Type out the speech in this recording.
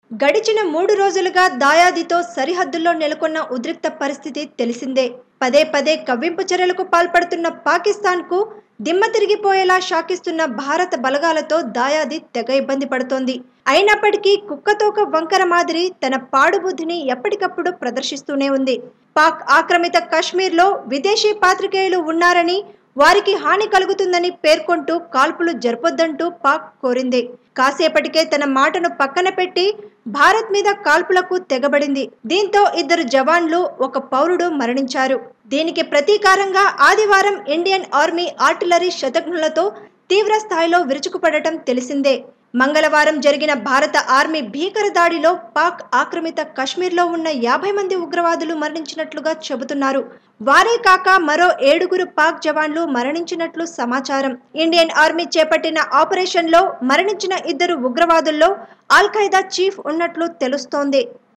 గడిచిన మూడు రోజులుగా దాయాదితో సరిహద్దుల్లో నెలకొన్న ఉద్రిక్త పరిస్థితి తెలిసిందే పదే పదే కవ్వింపు చర్యలకు పాల్పడుతున్న పాకిస్తాన్కు దిమ్మ తిరిగిపోయేలా షాకిస్తున్న భారత బలగాలతో దాయాది తెగ ఇబ్బంది పడుతోంది అయినప్పటికీ కుక్కతోక వంకర మాదిరి తన పాడుబుద్ధిని ఎప్పటికప్పుడు ప్రదర్శిస్తూనే ఉంది పాక్ ఆక్రమిత కశ్మీర్లో విదేశీ పాత్రికేయులు ఉన్నారని వారికి హాని కలుగుతుందని పేర్కొంటూ కాల్పులు జరపొద్దంటూ పాక్ కోరింది కాసేపటికే తన మాటను పక్కన పెట్టి భారత్ మీద కాల్పులకు తెగబడింది దీంతో ఇద్దరు జవాన్లు ఒక పౌరుడు మరణించారు దీనికి ప్రతీకారంగా ఆదివారం ఇండియన్ ఆర్మీ ఆర్టిలరీ శతఘ్నులతో తీవ్ర స్థాయిలో విరుచుకుపడటం తెలిసిందే మంగళవారం జరిగిన భారత ఆర్మీ భీకర దాడిలో పాక్ ఆక్రమిత కశ్మీర్లో ఉన్న యాభై మంది ఉగ్రవాదులు మరణించినట్లుగా చెబుతున్నారు వారే కాక మరో ఏడుగురు పాక్ జవాన్లు మరణించినట్లు సమాచారం ఇండియన్ ఆర్మీ చేపట్టిన ఆపరేషన్లో మరణించిన ఇద్దరు ఉగ్రవాదుల్లో అల్ ఖైదా చీఫ్ ఉన్నట్లు తెలుస్తోంది